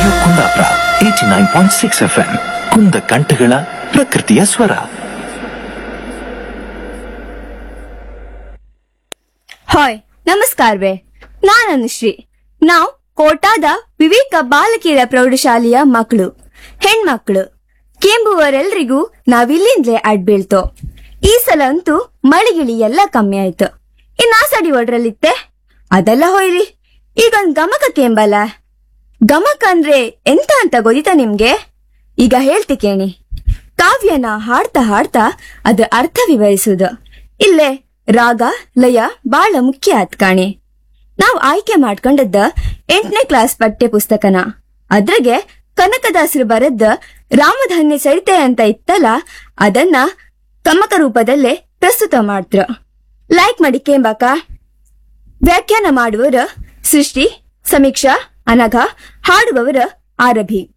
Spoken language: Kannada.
radio Kundapura eighty nine point six F M ಕುಂದ ಕಂಠಗಳ ಪ್ರಕೃತಿಯ ಸ್ವರ ಹಾಯ್ ನಮಸ್ಕಾರವೇ ನಾನು ಅನುಶ್ರೀ ನಾವು ಕೋಟಾದ ವಿವೇಕ ಬಾಲಕಿಯರ ಪ್ರೌಢಶಾಲೆಯ ಮಕ್ಕಳು ಹೆಣ್ಮಕ್ಳು ಕೆಂಬುವರೆಲ್ರಿಗೂ ನಾವಿಲ್ಲಿಂದಲೇ ಅಡ್ಬೀಳ್ತೋ ಈ ಸಲ ಅಂತೂ ಮಳಿಗಿಳಿ ಎಲ್ಲ ಕಮ್ಮಿ ಆಯ್ತು ಇನ್ನ ಸಡಿ ಒಡ್ರಲ್ಲಿತ್ತೆ ಅದೆಲ್ಲ ಹೋಯ್ರಿ ಈಗೊಂದ್ ಗಮಕ ಕೇಂಬಲ್ಲ ಗಮಕ ಅಂದ್ರೆ ಎಂತ ಅಂತ ಗೊತ್ತಿತಾ ನಿಮ್ಗೆ ಈಗ ಹೇಳ್ತಿ ಕೇಳಿ ಕಾವ್ಯನ ಹಾಡ್ತಾ ಹಾಡ್ತಾ ಅದ್ರ ಅರ್ಥ ವಿವರಿಸುದು ಇಲ್ಲೇ ರಾಗ ಲಯ ಬಾಳ ಮುಖ್ಯ ಆತ್ ಕಾಣಿ ನಾವು ಆಯ್ಕೆ ಮಾಡ್ಕೊಂಡದ್ದ ಎಂಟನೇ ಕ್ಲಾಸ್ ಪಠ್ಯ ಪುಸ್ತಕನ ಅದ್ರಾಗೆ ಕನಕದಾಸರು ಬರೆದ ರಾಮಧನ್ಯ ಸರಿತೆ ಅಂತ ಇತ್ತಲ್ಲ ಅದನ್ನ ಕಮಕ ರೂಪದಲ್ಲೇ ಪ್ರಸ್ತುತ ಮಾಡ್ತ್ರ ಲೈಕ್ ಮಾಡಿ ಕೇಂಬಾಕ ವ್ಯಾಖ್ಯಾನ ಮಾಡುವವರ ಸೃಷ್ಟಿ ಸಮೀಕ್ಷಾ ಅನಘ ಹಾಡುವವರ ಆರಭಿ